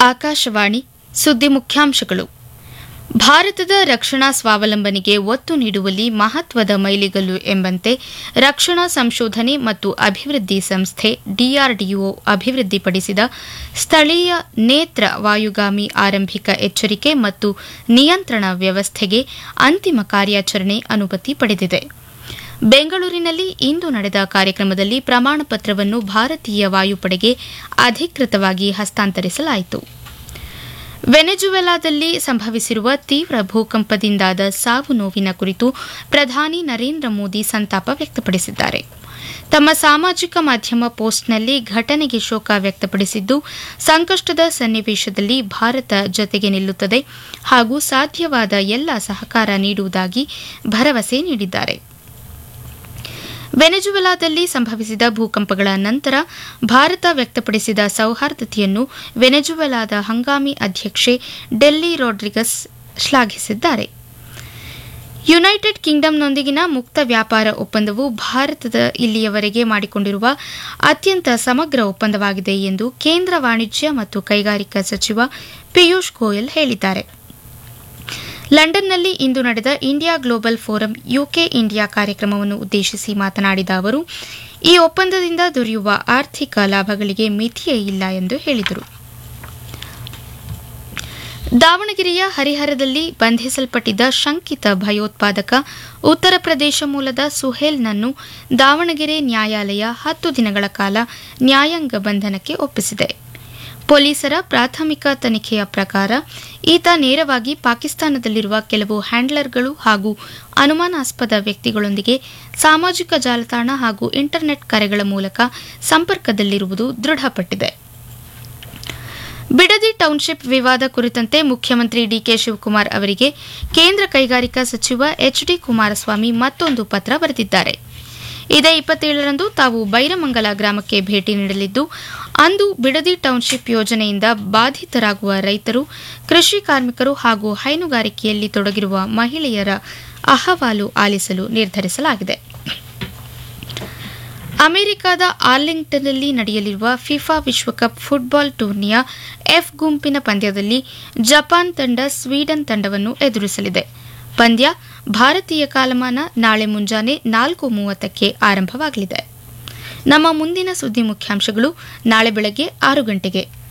ಆಕಾಶವಾಣಿ ಸುದ್ದಿ ಮುಖ್ಯಾಂಶಗಳು ಭಾರತದ ರಕ್ಷಣಾ ಸ್ವಾವಲಂಬನೆಗೆ ಒತ್ತು ನೀಡುವಲ್ಲಿ ಮಹತ್ವದ ಮೈಲಿಗಲ್ಲು ಎಂಬಂತೆ ರಕ್ಷಣಾ ಸಂಶೋಧನೆ ಮತ್ತು ಅಭಿವೃದ್ಧಿ ಸಂಸ್ಥೆ ಡಿಆರ್ಡಿಒ ಅಭಿವೃದ್ಧಿಪಡಿಸಿದ ಸ್ಥಳೀಯ ನೇತ್ರ ವಾಯುಗಾಮಿ ಆರಂಭಿಕ ಎಚ್ಚರಿಕೆ ಮತ್ತು ನಿಯಂತ್ರಣ ವ್ಯವಸ್ಥೆಗೆ ಅಂತಿಮ ಕಾರ್ಯಾಚರಣೆ ಅನುಮತಿ ಪಡೆದಿದೆ ಬೆಂಗಳೂರಿನಲ್ಲಿ ಇಂದು ನಡೆದ ಕಾರ್ಯಕ್ರಮದಲ್ಲಿ ಪ್ರಮಾಣ ಪತ್ರವನ್ನು ಭಾರತೀಯ ವಾಯುಪಡೆಗೆ ಅಧಿಕೃತವಾಗಿ ಹಸ್ತಾಂತರಿಸಲಾಯಿತು ವೆನೆಜುವೆಲಾದಲ್ಲಿ ಸಂಭವಿಸಿರುವ ತೀವ್ರ ಭೂಕಂಪದಿಂದಾದ ಸಾವು ನೋವಿನ ಕುರಿತು ಪ್ರಧಾನಿ ನರೇಂದ್ರ ಮೋದಿ ಸಂತಾಪ ವ್ಯಕ್ತಪಡಿಸಿದ್ದಾರೆ ತಮ್ಮ ಸಾಮಾಜಿಕ ಮಾಧ್ಯಮ ಪೋಸ್ಟ್ನಲ್ಲಿ ಘಟನೆಗೆ ಶೋಕ ವ್ಯಕ್ತಪಡಿಸಿದ್ದು ಸಂಕಷ್ಟದ ಸನ್ನಿವೇಶದಲ್ಲಿ ಭಾರತ ಜೊತೆಗೆ ನಿಲ್ಲುತ್ತದೆ ಹಾಗೂ ಸಾಧ್ಯವಾದ ಎಲ್ಲ ಸಹಕಾರ ನೀಡುವುದಾಗಿ ಭರವಸೆ ನೀಡಿದ್ದಾರೆ ವೆನೆಜುವೆಲಾದಲ್ಲಿ ಸಂಭವಿಸಿದ ಭೂಕಂಪಗಳ ನಂತರ ಭಾರತ ವ್ಯಕ್ತಪಡಿಸಿದ ಸೌಹಾರ್ದತೆಯನ್ನು ವೆನೆಜುವೆಲಾದ ಹಂಗಾಮಿ ಅಧ್ಯಕ್ಷೆ ಡೆಲ್ಲಿ ರೋಡ್ರಿಗಸ್ ಶ್ಲಾಘಿಸಿದ್ದಾರೆ ಯುನೈಟೆಡ್ ಕಿಂಗ್ಡಮ್ನೊಂದಿಗಿನ ಮುಕ್ತ ವ್ಯಾಪಾರ ಒಪ್ಪಂದವು ಭಾರತದ ಇಲ್ಲಿಯವರೆಗೆ ಮಾಡಿಕೊಂಡಿರುವ ಅತ್ಯಂತ ಸಮಗ್ರ ಒಪ್ಪಂದವಾಗಿದೆ ಎಂದು ಕೇಂದ್ರ ವಾಣಿಜ್ಯ ಮತ್ತು ಕೈಗಾರಿಕಾ ಸಚಿವ ಪಿಯೂಷ್ ಗೋಯಲ್ ಹೇಳಿದ್ದಾರೆ ಲಂಡನ್ನಲ್ಲಿ ಇಂದು ನಡೆದ India global forum UK India ಕಾರ್ಯಕ್ರಮವನ್ನು ಉದ್ದೇಶಿಸಿ ಮಾತನಾಡಿದ ಅವರು ಈ ಒಪ್ಪಂದದಿಂದ ದೊರೆಯುವ ಆರ್ಥಿಕ ಲಾಭಗಳಿಗೆ ಮಿತಿಯೇ ಇಲ್ಲ ಎಂದು ಹೇಳಿದರು ದಾವಣಗೆರೆಯ ಹರಿಹರದಲ್ಲಿ ಬಂಧಿಸಲ್ಪಟ್ಟಿದ್ದ ಶಂಕಿತ ಭಯೋತ್ಪಾದಕ ಉತ್ತರ ಪ್ರದೇಶ ಮೂಲದ ಸುಹೇಲ್ನನ್ನು ದಾವಣಗೆರೆ ನ್ಯಾಯಾಲಯ ಹತ್ತು ದಿನಗಳ ಕಾಲ ನ್ಯಾಯಾಂಗ ಬಂಧನಕ್ಕೆ ಒಪ್ಪಿಸಿದೆ ಪೊಲೀಸರ ಪ್ರಾಥಮಿಕ ತನಿಖೆಯ ಪ್ರಕಾರ ಈತ ನೇರವಾಗಿ ಪಾಕಿಸ್ತಾನದಲ್ಲಿರುವ ಕೆಲವು ಹ್ಯಾಂಡ್ಲರ್ಗಳು ಹಾಗೂ ಅನುಮಾನಾಸ್ಪದ ವ್ಯಕ್ತಿಗಳೊಂದಿಗೆ ಸಾಮಾಜಿಕ ಜಾಲತಾಣ ಹಾಗೂ ಇಂಟರ್ನೆಟ್ ಕರೆಗಳ ಮೂಲಕ ಸಂಪರ್ಕದಲ್ಲಿರುವುದು ದೃಢಪಟ್ಟಿದೆ ಬಿಡದಿ ಟೌನ್ಶಿಪ್ ವಿವಾದ ಕುರಿತಂತೆ ಮುಖ್ಯಮಂತ್ರಿ ಡಿಕೆ ಶಿವಕುಮಾರ್ ಅವರಿಗೆ ಕೇಂದ್ರ ಕೈಗಾರಿಕಾ ಸಚಿವ ಎಚ್ ಡಿ ಕುಮಾರಸ್ವಾಮಿ ಮತ್ತೊಂದು ಪತ್ರ ಬರೆದಿದ್ದಾರೆ ಇದೇ ಇಪ್ಪತ್ತೇಳರಂದು ತಾವು ಬೈರಮಂಗಲ ಗ್ರಾಮಕ್ಕೆ ಭೇಟಿ ನೀಡಲಿದ್ದು ಅಂದು ಬಿಡದಿ ಟೌನ್ಶಿಪ್ ಯೋಜನೆಯಿಂದ ಬಾಧಿತರಾಗುವ ರೈತರು ಕೃಷಿ ಕಾರ್ಮಿಕರು ಹಾಗೂ ಹೈನುಗಾರಿಕೆಯಲ್ಲಿ ತೊಡಗಿರುವ ಮಹಿಳೆಯರ ಅಹವಾಲು ಆಲಿಸಲು ನಿರ್ಧರಿಸಲಾಗಿದೆ ಅಮೆರಿಕದ ಆರ್ಲಿಂಗ್ಟನ್ನಲ್ಲಿ ನಡೆಯಲಿರುವ ಫಿಫಾ ವಿಶ್ವಕಪ್ ಫುಟ್ಬಾಲ್ ಟೂರ್ನಿಯ ಎಫ್ ಗುಂಪಿನ ಪಂದ್ಯದಲ್ಲಿ ಜಪಾನ್ ತಂಡ ಸ್ವೀಡನ್ ತಂಡವನ್ನು ಎದುರಿಸಲಿದೆ ಪಂದ್ಯ ಭಾರತೀಯ ಕಾಲಮಾನ ನಾಳೆ ಮುಂಜಾನೆ ನಾಲ್ಕು ಮೂವತ್ತಕ್ಕೆ ಆರಂಭವಾಗಲಿದೆ ನಮ್ಮ ಮುಂದಿನ ಸುದ್ದಿ ಮುಖ್ಯಾಂಶಗಳು ನಾಳೆ ಬೆಳಗ್ಗೆ ಆರು ಗಂಟೆಗೆ